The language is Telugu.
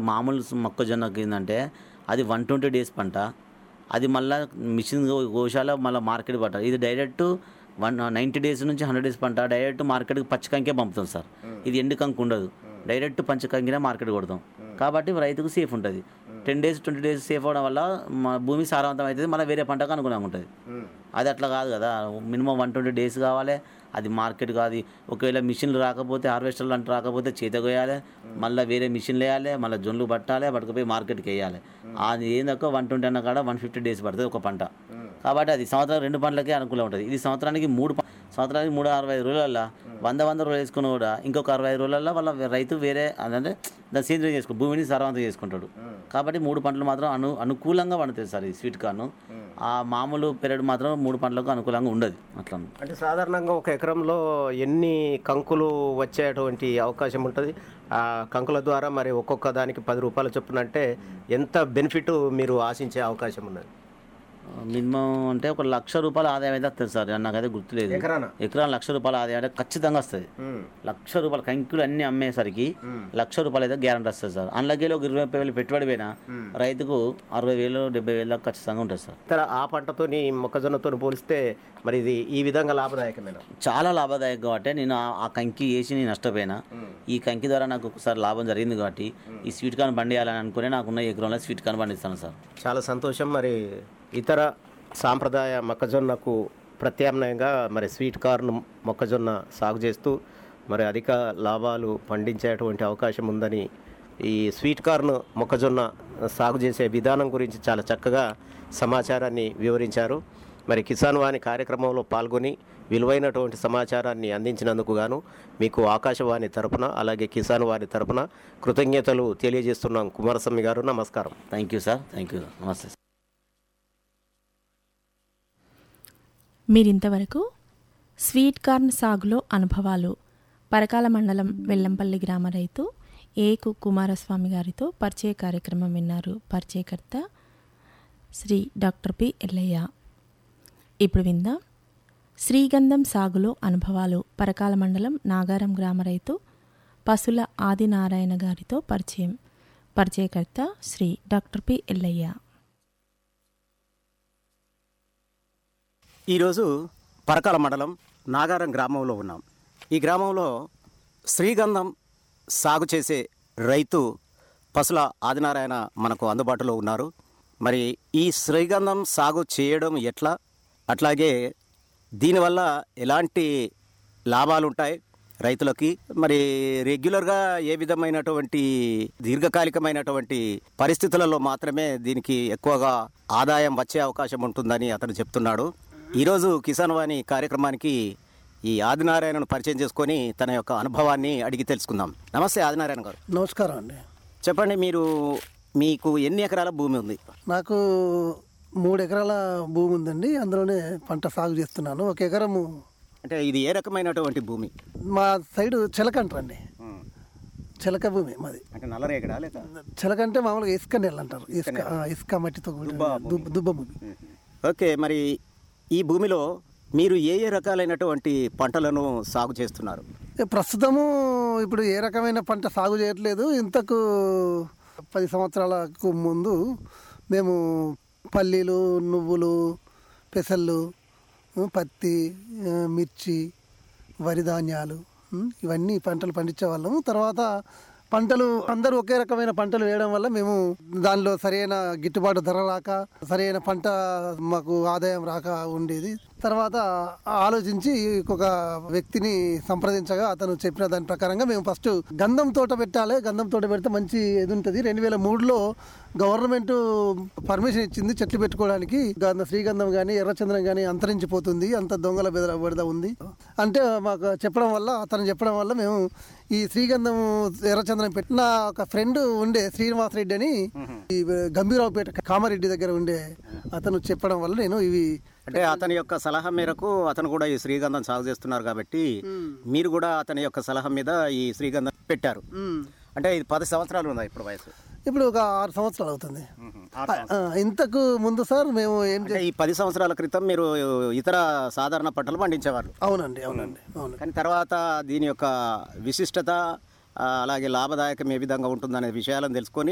మామూలు మొక్కజొన్నకి ఏంటంటే అది వన్ ట్వంటీ డేస్ పంట అది మళ్ళీ మిషన్ గోశాల మళ్ళీ మార్కెట్ పంట ఇది డైరెక్ట్ వన్ నైంటీ డేస్ నుంచి హండ్రెడ్ డేస్ పంట డైరెక్ట్ మార్కెట్కి పచ్చికంకే పంపుతాం సార్ ఇది ఎండు కంకు ఉండదు డైరెక్ట్ పంచకంకినే మార్కెట్ కొడతాం కాబట్టి రైతుకు సేఫ్ ఉంటుంది ten days twenty days safe అవడం వల్ల మా భూమి సారవంతం అవుతుంది మళ్ళీ వేరే పంటకు అనుగుణంగా ఉంటుంది అది అట్లా కాదు కదా మినిమం వన్ ట్వంటీ డేస్ కావాలి అది మార్కెట్ కాదు ఒకవేళ మిషన్లు రాకపోతే హార్వెస్టర్లు అంటే రాకపోతే చేత కోయాలి మళ్ళీ వేరే మిషన్లు వేయాలి మళ్ళీ జొన్లు పట్టాలి పట్టుకుపోయి మార్కెట్కి వేయాలి అది ఏందక్క వన్ ట్వంటీ అన్న కాడ వన్ ఫిఫ్టీ డేస్ పడుతుంది ఒక పంట కాబట్టి అది సంవత్సరం రెండు పంటలకే అనుకూలం ఉంటుంది ఇది సంవత్సరానికి మూడు ప- సంవత్సరానికి మూడు అరవై ఐదు రోజులల్లో వంద వంద రోజులు వేసుకుని కూడా ఇంకొక అరవై ఐదు రోజులలో వాళ్ళ రైతు వేరే అంటే దాన్ని సేంద్రియం చేసుకుంటాడు భూమిని సారవంతం చేసుకుంటాడు కాబట్టి మూడు పంటలు మాత్రం అను అనుకూలంగా పండుతాయి సార్ ఈ స్వీట్ కార్న్ ఆ మామూలు పెరడు మాత్రం మూడు పంటలకు అనుకూలంగా ఉండదు అట్లా అంటే సాధారణంగా ఒక ఎకరంలో ఎన్ని కంకులు వచ్చేటువంటి అవకాశం ఉంటుంది ఆ కంకుల ద్వారా మరి ఒక్కొక్క దానికి పది రూపాయలు చొప్పున అంటే ఎంత బెనిఫిట్ మీరు ఆశించే అవకాశం ఉన్నది మినిమం అంటే ఒక లక్ష రూపాయల ఆదాయం అయితే వస్తుంది సార్ నాకైతే గుర్తులేదు ఎకరానా? ఎకరా లక్ష రూపాయల ఆదాయం అంటే ఖచ్చితంగా వస్తుంది లక్ష రూపాయలు కంకులు అన్ని అమ్మేసరికి లక్ష రూపాయలు అయితే గ్యారంటీ వస్తుంది సార్ అందులోకి ఒక ఇరవై ముప్పై వేలు పెట్టుబడి పోయినా రైతుకు అరవై వేలు డెబ్బై వేలు దాకా ఖచ్చితంగా ఉంటుంది సార్ ఇతర ఆ పంటతోని మొక్కజొన్నతో పోలిస్తే మరి ఇది ఈ విధంగా లాభదాయకమైన చాలా లాభదాయకం కాబట్టి నేను ఆ- ఆ కంకి వేసి నేను నష్టపోయినా ఈ కంకి ద్వారా నాకు ఒకసారి లాభం జరిగింది కాబట్టి ఈ స్వీట్ కార్న్ పండియాలని అనుకుని నాకున్న ఎకరంలో స్వీట్ కార్న్ పండిస్తాను సార్ చాలా సంతోషం మరి ఇతర సాంప్రదాయ మొక్కజొన్నకు ప్రత్యామ్నాయంగా మరి స్వీట్ కార్న్ మొక్కజొన్న సాగు చేస్తూ మరి అధిక లాభాలు పండించేటువంటి అవకాశం ఉందని ఈ స్వీట్ కార్న్ మొక్కజొన్న సాగు చేసే విధానం గురించి చాలా చక్కగా సమాచారాన్ని వివరించారు మరి కిసాన్ వాణి కార్యక్రమంలో పాల్గొని విలువైనటువంటి సమాచారాన్ని అందించినందుకు గాను మీకు ఆకాశవాణి తరపున అలాగే కిసాన్ వాణి తరపున కృతజ్ఞతలు తెలియజేస్తున్నాం కుమారస్వామి గారు నమస్కారం thank you sir thank you నమస్తే సార్ మీరింతవరకు స్వీట్ కార్న్ సాగులో అనుభవాలు పరకాల మండలం వెల్లంపల్లి గ్రామ రైతు ఏకు కుమారస్వామి గారితో పరిచయ కార్యక్రమం విన్నారు పరిచయకర్త శ్రీ డాక్టర్ పి ఎల్లయ్య ఇప్పుడు విందాం శ్రీగంధం సాగులో అనుభవాలు పరకాల మండలం నాగారం గ్రామ రైతు పసుల ఆదినారాయణ గారితో పరిచయం పరిచయకర్త శ్రీ డాక్టర్ పి ఎల్లయ్య ఈరోజు పరకాల మండలం నాగారం గ్రామంలో ఉన్నాం ఈ గ్రామంలో శ్రీగంధం సాగు చేసే రైతు పసుల ఆదినారాయణ మనకు అందుబాటులో ఉన్నారు మరి ఈ శ్రీగంధం సాగు చేయడం ఎట్లా అట్లాగే దీనివల్ల ఎలాంటి లాభాలు ఉంటాయి రైతులకి మరి రెగ్యులర్గా ఏ విధమైనటువంటి దీర్ఘకాలికమైనటువంటి పరిస్థితులలో మాత్రమే దీనికి ఎక్కువగా ఆదాయం వచ్చే అవకాశం ఉంటుందని అతను చెప్తున్నాడు ఈరోజు కిసాన్ వాణి కార్యక్రమానికి ఈ ఆదినారాయణను పరిచయం చేసుకొని తన యొక్క అనుభవాన్ని అడిగి తెలుసుకుందాం నమస్తే ఆదినారాయణ గారు నమస్కారం అండి చెప్పండి మీరు మీకు ఎన్ని ఎకరాల భూమి ఉంది నాకు మూడు ఎకరాల భూమి ఉందండి అందులోనే పంట సాగు చేస్తున్నాను ఒక ఎకరము అంటే ఇది ఏ రకమైనటువంటి భూమి మా సైడు చిలక అంటారండి చిలక భూమి మాది అంటే నల్లరేగడా లేక చిలక అంటే మామూలుగా ఇసుక నెల అంటారు ఇసుక ఆ, ఇసుక మట్టితో కూడిన దుబ్బ దుబ్బ భూమి ఓకే మరి ఈ భూమిలో మీరు ఏ ఏ రకాలైనటువంటి పంటలను సాగు చేస్తున్నారు ఏ, ప్రస్తుతము ఇప్పుడు ఏ రకమైన పంట సాగు చేయట్లేదు ఇంతకు పది సంవత్సరాలకు ముందు మేము పల్లీలు నువ్వులు పెసళ్ళు ఉ, పత్తి ఆ, మిర్చి వరి ధాన్యాలు ఉ, ఇవన్నీ పంటలు పండించే వాళ్ళము తర్వాత పంటలు అందరూ ఒకే రకమైన పంటలు వేయడం వల్ల మేము దానిలో సరైన గిట్టుబాటు ధర రాక సరైన పంట మాకు ఆదాయం రాక ఉండేది తర్వాత ఆలోచించి ఒక వ్యక్తిని సంప్రదించగా అతను చెప్పిన దాని ప్రకారంగా మేము ఫస్ట్ గంధం తోట పెట్టాలి గంధం తోట పెడితే మంచి ఇది ఉంటుంది రెండు వేల మూడులో గవర్నమెంట్ పర్మిషన్ ఇచ్చింది చెట్లు పెట్టుకోవడానికి గంధ శ్రీగంధం కానీ ఎర్రచంద్రం కానీ అంతరించిపోతుంది అంత దొంగల బెదర బెడద ఉంది అంటే మాకు చెప్పడం వల్ల అతను చెప్పడం వల్ల మేము ఈ శ్రీగంధం ఎర్రచంద్రం పెట్టిన ఒక ఫ్రెండ్ ఉండే శ్రీనివాస్ రెడ్డి అని ఈ గంభీరావుపేట కామారెడ్డి దగ్గర ఉండే అతను చెప్పడం వల్ల నేను ఇవి అంటే అతని యొక్క సలహా మేరకు అతను కూడా ఈ శ్రీగంధం సాగు చేస్తున్నారు కాబట్టి మీరు కూడా అతని యొక్క సలహా మీద ఈ శ్రీగంధం పెట్టారు అంటే ఇది పది సంవత్సరాలు ఉందా ఇప్పుడు వయసు ఇప్పుడు ఒక ఆరు సంవత్సరాలు అవుతుంది ఆ, ఇంతకు ముందు సార్ మేము ఏం అంటే ఈ పది సంవత్సరాల క్రితం మీరు ఇతర సాధారణ పంటలు పండించేవారు అవునండి అవునండి అవును కానీ తర్వాత దీని యొక్క విశిష్టత ఆ, అలాగే లాభదాయకం ఏ విధంగా ఉంటుందనే విషయాలను తెలుసుకొని